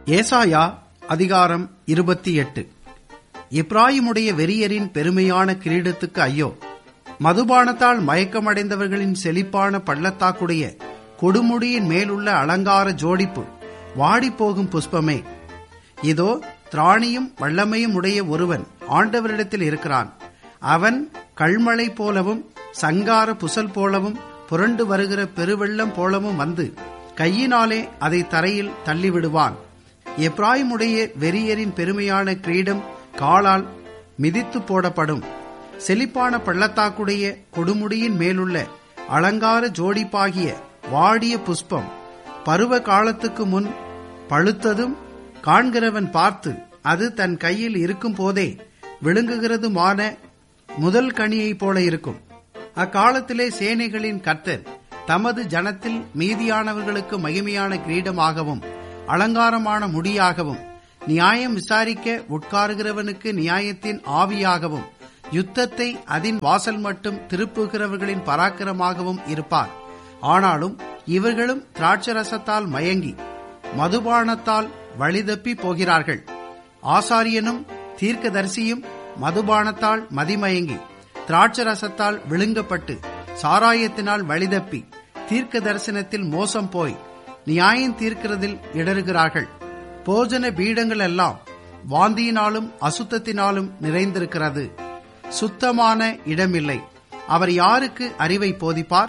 ஏசாயா அதிகாரம் இருபத்தி எட்டு இப்ராயிமுடைய வெறியரின் பெருமையான கிரீடத்துக்கு ஐயோ மதுபானத்தால் மயக்கமடைந்தவர்களின் செழிப்பான பள்ளத்தாக்குடைய கொடுமுடியின் மேலுள்ள அலங்கார ஜோடிப்பு வாடிப்போகும் புஷ்பமே இதோ திராணியும் வல்லமையும் உடைய ஒருவன் ஆண்டவரிடத்தில் இருக்கிறான் அவன் கல்மழை போலவும் சங்கார புசல் போலவும் புரண்டு வருகிற பெருவெள்ளம் போலவும் வந்து கையினாலே அதை தரையில் தள்ளிவிடுவான் எப்ராயிமுடைய வெறியரின் பெருமையான கிரீடம் காலால் மிதித்து போடப்படும் செழிப்பான பள்ளத்தாக்குடைய கொடுமுடியின் மேலுள்ள அலங்கார ஜோடிப்பாகிய வாடிய புஷ்பம் பருவ காலத்துக்கு முன் பழுத்ததும் காண்கிறவன் பார்த்து அது தன் கையில் இருக்கும் போதே விழுங்குகிறதுமான முதல் கனியைப் போல இருக்கும் அக்காலத்திலே சேனைகளின் கர்த்தர் தமது ஜனத்தில் மீதியானவர்களுக்கு மகிமையான கிரீடமாகவும் அலங்காரமான முடியாகவும் நியாயம் விசாரிக்க உட்காருகிறவனுக்கு நியாயத்தின் ஆவியாகவும் யுத்தத்தை அதன் வாசல் மட்டும் திருப்புகிறவர்களின் பராக்கிரமாகவும் இருப்பார் ஆனாலும் இவர்களும் திராட்சரசத்தால் மயங்கி மதுபானத்தால் வழிதப்பி போகிறார்கள் ஆசாரியனும் தீர்க்கதரிசியும் மதுபானத்தால் மதிமயங்கி திராட்சரசத்தால் விழுங்கப்பட்டு சாராயத்தினால் வழிதப்பி தீர்க்க தரிசனத்தில் மோசம் போய் நியாயம் தீர்க்கிறதில் இடறுகிறார்கள் போஜன பீடங்கள் எல்லாம் வாந்தியினாலும் அசுத்தத்தினாலும் நிறைந்திருக்கிறது சுத்தமான இடமில்லை அவர் யாருக்கு அறிவை போதிப்பார்